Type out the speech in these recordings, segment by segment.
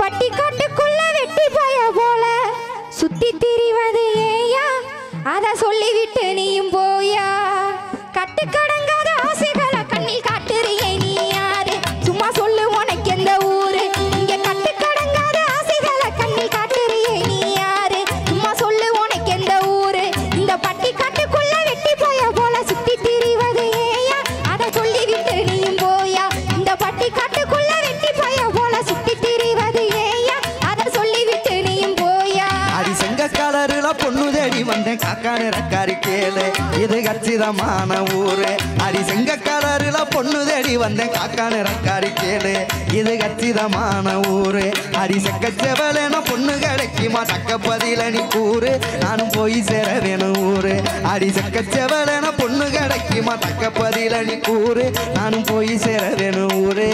பட்டி காட்டுக்குள்ள வெட்டி பாய போல சுத்தி திரிவது ஏயா அத சொல்லிவிட்டு நீயும் போயா கட்டு கடங்காத ஆசைகளை கண்ணில் காட்டுறியே நீ யாரு சும்மா சொல்லு உனக்கு எந்த ஊரு இங்க கட்டு கடங்காத ஆசைகளை கண்ணில் காட்டுறியே நீ யாரு சும்மா சொல்லு உனக்கு எந்த ஊரு இந்த பட்டி காட்டுக்குள்ள வெட்டி போய போல சுத்தி திரிவது ஏயா அத சொல்லிவிட்டு நீயும் போயா இந்த பட்டி காட்டுக்குள்ள வெட்டி போய போல சுத்தி திரிவது ஏயா அத சொல்லிவிட்டு நீயும் போயா அடி செங்க கலருல பொண்ணு தேடி வந்தேன் காக்கா நிறக்காரி கேளு இது கச்சிதமான ஊரு அடி செங்க கலருல பொண்ணு தேடி வந்தேன் காக்கா நிறக்காரி கேளு இது கச்சிதமான ஊரு அடி செக்க செவலேன பொண்ணு கிடைக்குமா தக்க பதில நீ கூறு நானும் போய் சேர வேணும் ஊரு அடி செக்க செவலேன பொண்ணு கிடைக்குமா தக்க பதில நீ கூறு நானும் போய் சேர வேணும் ஊரே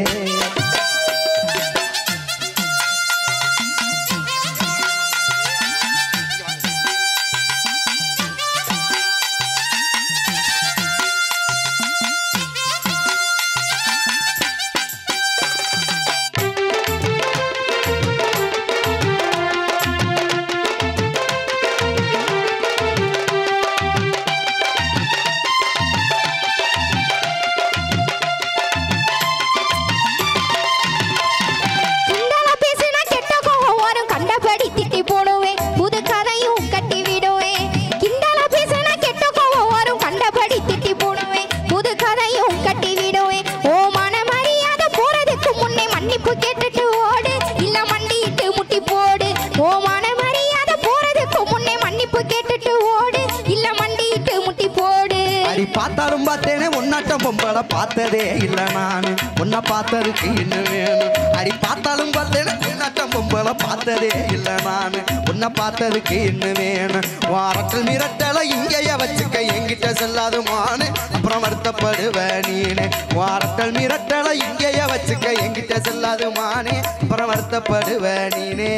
கிண்டலா பேசினா கெட்ட கோவம் வரும் கண்டபடி திட்டி போடுவேன் புது கதையும் கட்டி விடுவேன் கிண்டலா பேசினா கெட்ட கோவம் வரும் கண்டபடி திட்டி போடுவேன் புது கதையும் கட்டி விடுவேன் ஓ மன மரியாதை போறதுக்கு முன்னே மன்னிப்பு கேட்டுட்டு ஓடு இல்ல மண்டிட்டு முட்டி போடு ஓ மன மரியாதை போறதுக்கு முன்னே மன்னிப்பு கேட்டுட்டு ஓடு இல்ல மண்டிட்டு முட்டி போடு அடி பார்த்தாலும் பார்த்தேனே உன்னாட்டம் பொம்பளை பார்த்ததே இல்லை நானு உன்னை பார்த்ததுக்கு இன்னும் வேணும் அடி பார்த்தாலும் பார்த்தேனே உன்னாட்டம் பொம்பளை பார்த்ததே இல்லை நானு உன்னை பார்த்ததுக்கு இன்னும் வேணும் வாரத்தில் மிரட்டலை இங்கேயே வச்சுக்க என்கிட்ட செல்லாது மானு அப்புறம் வருத்தப்படுவ நீனு வாரத்தில் மிரட்டலை இங்கேயே வச்சுக்க என்கிட்ட செல்லாது மானே அப்புறம் வருத்தப்படுவ நீனே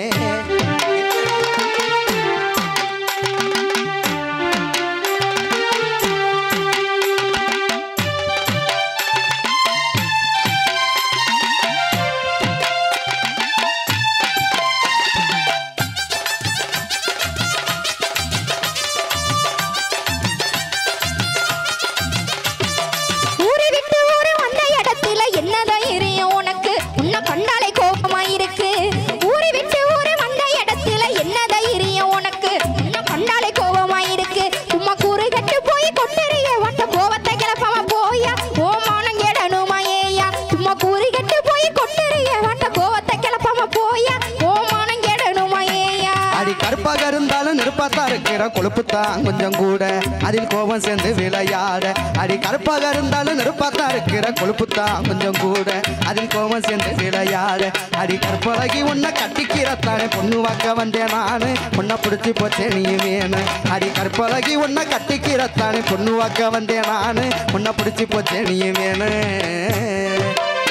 ஊரை விட்டு ஊரு வந்த இடத்துல என்ன தைரியம் உனக்கு உன்னை கண்டாலே கோபமா இருக்கு ஊரை விட்டு ஊரு வந்த இடத்துல என்ன தைரியம் உனக்கு உன்னை கண்டாலே கோபமா இருக்கு சும்மா கூறு கட்டு போய் கொட்டுறிய வந்த கோவத்தை கிளப்பாம போயா ஓ மானம் கெடணுமா ஏயா சும்மா கூறு கட்டு போய் கொட்டுறிய வந்த கோவத்தை கிளப்பாம போயா ஓ மானம் கெடணுமா ஏயா அடி கருப்பாக இருந்தாலும் நெருப்பாத்தா இருக்கிற கொழுப்புத்தான் கொஞ்சம் கூட அதில் கோபம் சேர்ந்து விளையாட அடி கருப்பாக இருந்தாலும் நெருப்பாத்தா இருக்கிற கொழுப்புத்தான் கொஞ்சம் கூட அதில் கோபம் சேர்ந்து விளையாட அடி கற்பழகி உன்னை கட்டிக்கிறத்தானே பொண்ணு வாக்க வந்தேன் நானு உன்னை பிடிச்சி போச்சே நீ வேணும் அடி கற்பழகி உன்னை கட்டிக்கிறத்தானே பொண்ணு வாக்க வந்தேன் நானு உன்னை பிடிச்சி போச்சே நீ வேணும்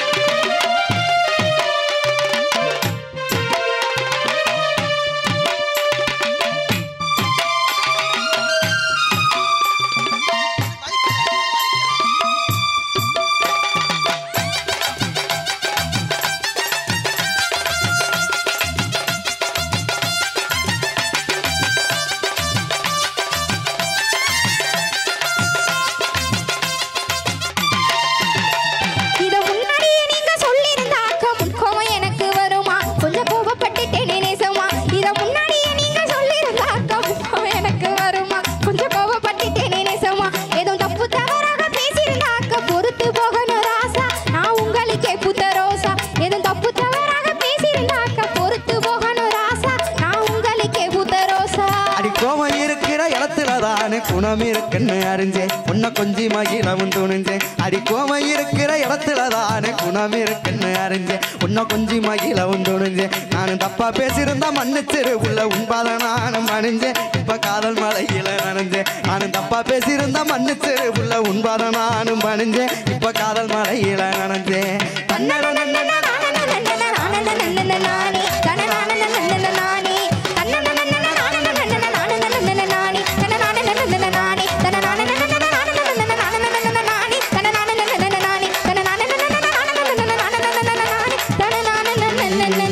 இத முன்னாடியே நீங்க சொல்லியிருந்தாக்க முன்கோபம் எனக்கு வருமா கொஞ்சம் கோபப்பட்டுட்டேனே நேசமா இத முன்னாடியே நீங்க சொல்லியிருந்தாக்க முன்கோபம் எனக்கு வருமா கொஞ்சம் கோபப்பட்டுட்டேனே நேசமா ஏதோ தப்பு தவறாக பேசியிருந்தாக்க பொறுத்து போகணும் ராசா நான் உங்களுக்கே புத்த ரோசா ஏதோ தப்பு தவறாக பேசியிருந்தாக்க பொறுத்து போகணும் ராசா நான் உங்களுக்கே புத்த ரோசா அடி கோவம் இருக்கிற இடத்துல தானே குணம் இருக்குன்னு அறிஞ்சேன் உன்னை கொஞ்சி மகிழவும் துணிஞ்சேன் அடி கோவம் இருக்கிற இடத்துல தானே குணம் இருக்குன்னு அறிஞ்சேன் உன்னை கொஞ்சி மகிழவும் துணிஞ்சேன் நானும் தப்பா பேசியிருந்தா மன்னிச்சிரு உள்ள உண்பாத நானும் அணிஞ்சேன் இப்ப காதல் மலையில நனைஞ்சேன் நானும் தப்பா பேசியிருந்தா மன்னிச்சிரு உள்ள உண்பாத நானும் அணிஞ்சேன் இப்ப காதல் மலையில நனைஞ்சேன் கண்ணட நன்னட நானே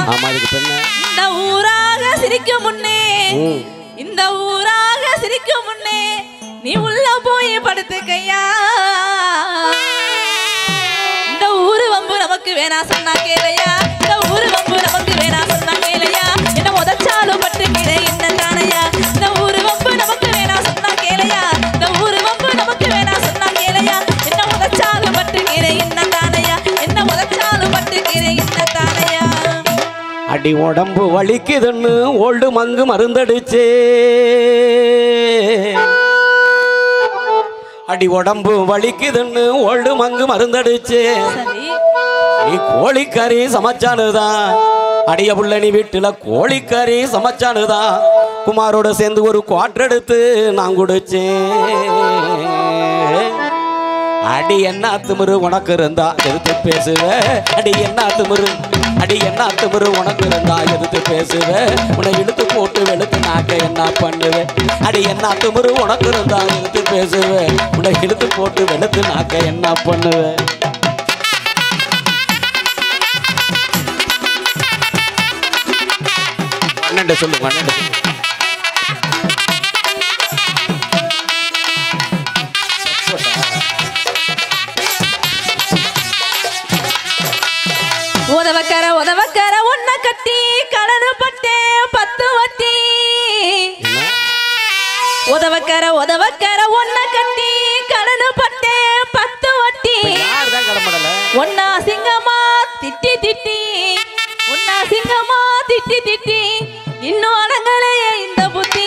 ஆமா அதுக்கு பெண்ண இந்த ஊராக சிரிக்கும் முன்னே ம். இந்த ஊராக சிரிக்கும் முன்னே நீ உள்ள போய் படுத்துக்கையா இந்த ஊரு வம்பு நமக்கு வேணா சொன்னா கேளையா இந்த ஊரு வம்பு நமக்கு வேணா சொன்னா கேளையா என்ன உதச்சாலும் பட்டு கீழே என்ன தானையா இந்த ஊரு வம்பு நமக்கு வேணா சொன்னா கேளையா இந்த ஊரு வம்பு நமக்கு வேணா சொன்னா கேளையா என்ன உதச்சாலும் பட்டு கீழே என்ன தானையா என்ன உதச்சாலும் பட்டு கீழே என்ன தானையா அடி உடம்பு வலிக்குதுன்னு ஓல்டு மங்கு மருந்தடிச்சே அடி உடம்பு வலிக்குதுன்னு ஓல்டு மங்கு மருந்தடிச்சே சரி நீ கோழிக்கறி சமைச்சானுதான் அடிய புள்ள நீ வீட்டுல கோழிக்கறி சமைச்சானுதான் குமாரோட சேர்ந்து ஒரு குவாட்டர் எடுத்து நான் குடிச்சேன் அடி என்ன திமிரு உனக்கு இருந்தா எதிர்த்து பேசுவ அடி என்ன திமிரு அடி என்ன திமிரு உனக்கு இருந்தா எதிர்த்து பேசுவ உன்னை இழுத்து போட்டு வெளுத்து நாக்க என்ன பண்ணுவ அடி என்ன திமிரு உனக்கு இருந்தா எதிர்த்து பேசுவ உன்னை இழுத்து போட்டு வெளுத்து நாக்க என்ன பண்ணுவ அண்ணன் சொல்லுங்க அண்ணன் உதவக்கர உதவக்கர ஒன்ன கட்டி கடனு பட்டேன் பத்து வட்டி உதவக்கர உதவக்கர ஒன்ன கட்டி கடனு பட்டேன் பத்து வட்டி யார் தான் கடமடல ஒன்னா சிங்கமா திட்டி திட்டி ஒன்னா சிங்கமா திட்டி திட்டி இன்னும் அடங்கலையே இந்த புத்தி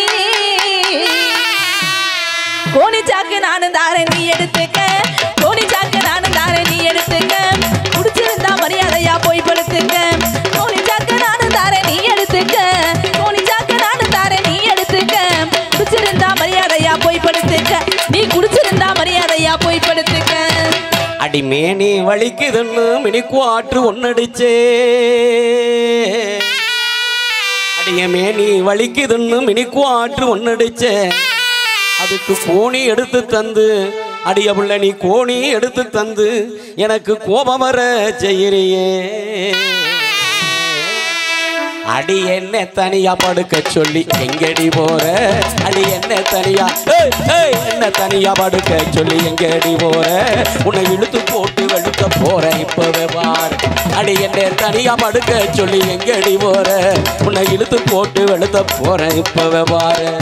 கோணி சாக்கு நானும் தாரேன் நீ எடுத்துக்க கோணி சாக்கு நானும் தாரேன் நீ எடுத்துக்க குடிச்சிருந்தா மரியாதையா போய் படுத்துக்க கோணி சாக்கு நானும் தாரேன் நீ எடுத்துக்க கோணி சாக்கு நானும் தாரேன் நீ எடுத்துக்க குடிச்சிருந்தா மரியாதையா போய் படுத்துக்க நீ குடிச்சிருந்தா மரியாதையா போய் படுத்துக்க அடி மேனி வலிக்குதுன்னு மினிக்குவாற்று ஒன்னடிச்சே அடிய மேனி வலிக்குதுன்னு மினிக்குவாற்று ஒன்னடிச்சே அதுக்கு கோணி எடுத்து தந்து அடிய புள்ள நீ கோணி எடுத்து தந்து எனக்கு கோபம் வர செய்கிறியே அடி என்ன தனியா படுக்க சொல்லி எங்கடி போற அடி என்ன தனியா ஏய், ஏய், என்ன தனியா படுக்க சொல்லி எங்கடி போற உன்னை இழுத்து போட்டு வெளுக்க போற இப்பவே பார் அடி என்ன தனியா படுக்க சொல்லி எங்கடி போற உன்னை இழுத்து போட்டு வெளுத்த போற இப்பவே பாரு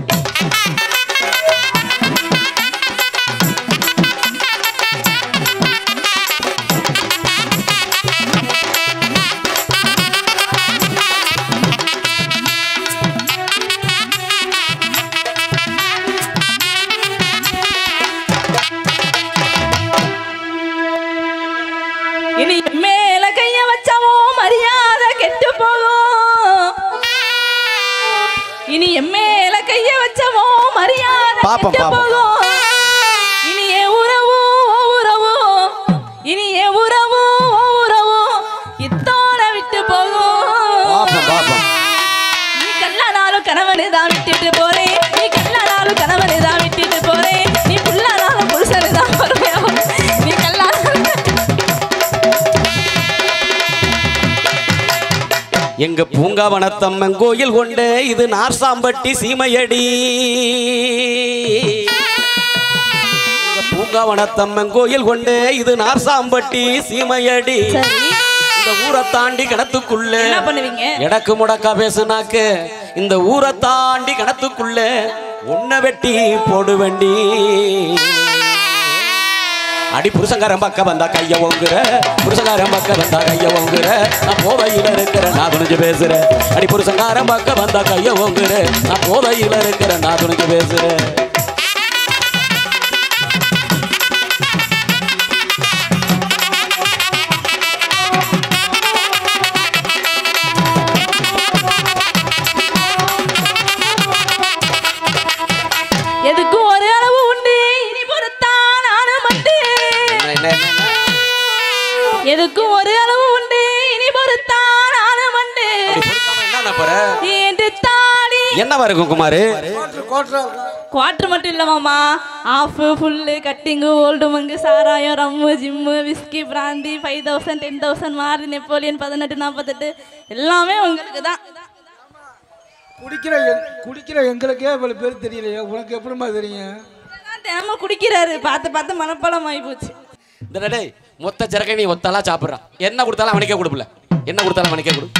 இனி என் மேல கைய வச்சவோ மரியாதை கெட்டு போகும் இனி என் மேல கைய வச்சவோ மரியாதை பாப்போம், கெட்டு பாப்போம். போகும் இனி என் உறவு ஓ உறவு இனி என் உறவு ஓ உறவு இத்தோட விட்டு போகும் பாப்போம் பாப்போம் நீ கல்லானாலும் கணவனை தான் விட்டுட்டு போறேன் நீ கல்லானாலும் கணவனை தான் விட்டுட்டு போறேன் நீ புல்லானாலும் புருஷனை தான் வருவேன் நீ கல்லானாலும் எங்க பூங்காவனத்தம்மன் கோயில் கொண்ட இது நார்சாம்பட்டி சீமையடி எங்க பூங்காவனத்தம்மன் கோயில் கொண்ட இது நார்சாம்பட்டி சீமையடி சரி இந்த ஊரை தாண்டி கிணத்துக்குள்ள என்ன பண்ணுவீங்க எடக்கு முடக்கா பேசுனாக்க இந்த ஊரை தாண்டி கிணத்துக்குள்ள உன்னை வெட்டி போடு வண்டி அடி புருஷங்காரன் பக்க வந்தா கைய ஓங்குற புருஷங்காரன் பக்க வந்தா கைய ஓங்குற நான் போதையில இருக்கிற நான் துணிஞ்சு பேசுறேன் அடி புருஷங்காரன் பக்க வந்தா கைய ஓங்குற நான் போதையில இருக்கிற நான் துணிஞ்சு பேசுறேன் எதுக்கும் ஒரு அளவு உண்டு இனி பொறுத்தான் நானும் மண்டு என்ன, என்ன, என்ன, என்ன? எதுக்கும் ஒரு அளவு உண்டு இனி பொறுத்தான் நானும் மண்டு அடி பொறுக்காம என்னண்ணா போற என்று தாடி என்னவா இருக்கும் குமாரு குவாட்டர் மட்டும் இல்ல மாமா ஆஃபு ஃபுல்லு கட்டிங்கு ஓல்டு மங்கு சாராயம் rum gin whisky brandy five thousand ten thousand மாறி நெப்போலியன் பதினெட்டு நாற்பத்தெட்டு எல்லாமே உங்களுக்கு தான் குடிக்கிற எங்- குடிக்கிற எங்களுக்கே இவ்வளோ பேர் தெரியலையே உனக்கு எப்படிம்மா தெரியும் இதெல்லாம் தினமும் குடிக்கிறாரு பார்த்து பார்த்து மனப்பாடம் ஆகி போச்சு இந்த டேய் மொத்த சரக்கை நீ ஒத்தாலா சாப்பிட்றான் என்ன கொடுத்தாலும் அவனுக்கே கொடுப்பல என்ன கொடுத்தாலும் அவனுக்கே கொடு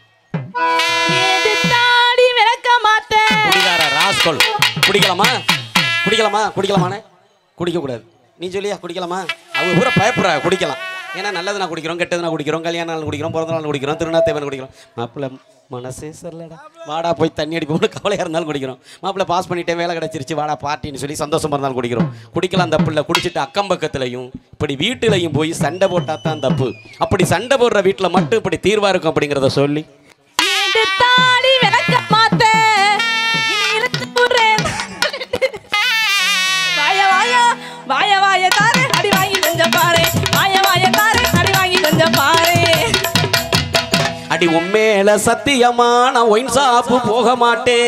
தாடி விளக்க மாட்டேன் குடிகார ராஸ்கோல் குடிக்கலாமா குடிக்கலாமா குடிக்கலாமாண்ணே குடிக்கக்கூடாது நீ சொல்லியா குடிக்கலாமா அவங்க பூரா பயப்படுறா குடிக்கலாம் ஏன்னா நல்லது நான் குடிக்கிறோம் கெட்டது நான் குடிக்கிறோம் கல்யாண நாள் குடிக்கிறோம் பிறந்த நாள் குடிக்கிறோம் திருநாத்தேவன் குடிக்கிறோம் மாப்பிள்ளை மனசே சரிலடா வாடா போய் தண்ணி அடிப்போம்னு கவலையாக இருந்தாலும் குடிக்கிறோம் மாப்பிள்ளை பாஸ் பண்ணிட்டேன் வேலை கிடச்சிருச்சு வாடா பார்ட்டின்னு சொல்லி சந்தோஷமா இருந்தாலும் குடிக்கிறோம் குடிக்கலாம் தப்பு இல்லை குடிச்சிட்டு அக்கம் பக்கத்துலையும் இப்படி வீட்டுலையும் போய் சண்டை போட்டால் தான் தப்பு அப்படி சண்டை போடுற வீட்டில் மட்டும் இப்படி தீர்வாக இருக்கும் அப்படிங்கிறத சொல்லி இந்த தாடி விளக்க மாட்டேன் இனி இழுத்து விடுறேன். வாய வாய வாய வாய தாரே அடி வாங்கி கொஞ்சம் பாரு வாய வாய தாரே அடி வாங்கி கொஞ்சம் பாரு அடி உண்மையில சத்தியமா நான் ஒயின் ஷாப்பு போக மாட்டேன்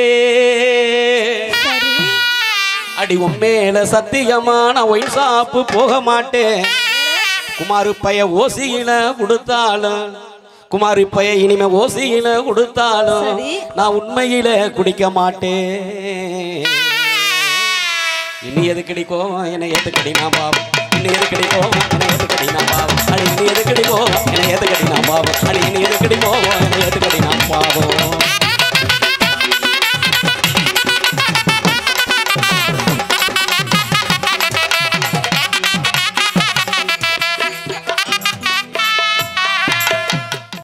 அடி உண்மையில சத்தியமா நான் ஒயின் ஷாப்பு போக மாட்டேன் குமாரு பைய ஓசியில கொடுத்தாலும் குமாரி பைய இனிமே ஓசியில கொடுத்தாலும் சரி. நான் உண்மையில குடிக்க மாட்டேன் இனி எது கிடைக்கும் என்னை ஏத்துக்கடி நான் பாவம் இனி எது கிடைக்கும் என்னை ஏத்துக்கடி நான் பாவம் அடி இனி எது கிடைக்கும் என்னை ஏத்துக்கடி நான் பாவம் அடி இனி எது கிடைக்கும் என்னை ஏத்துக்கடி நான் பாவம்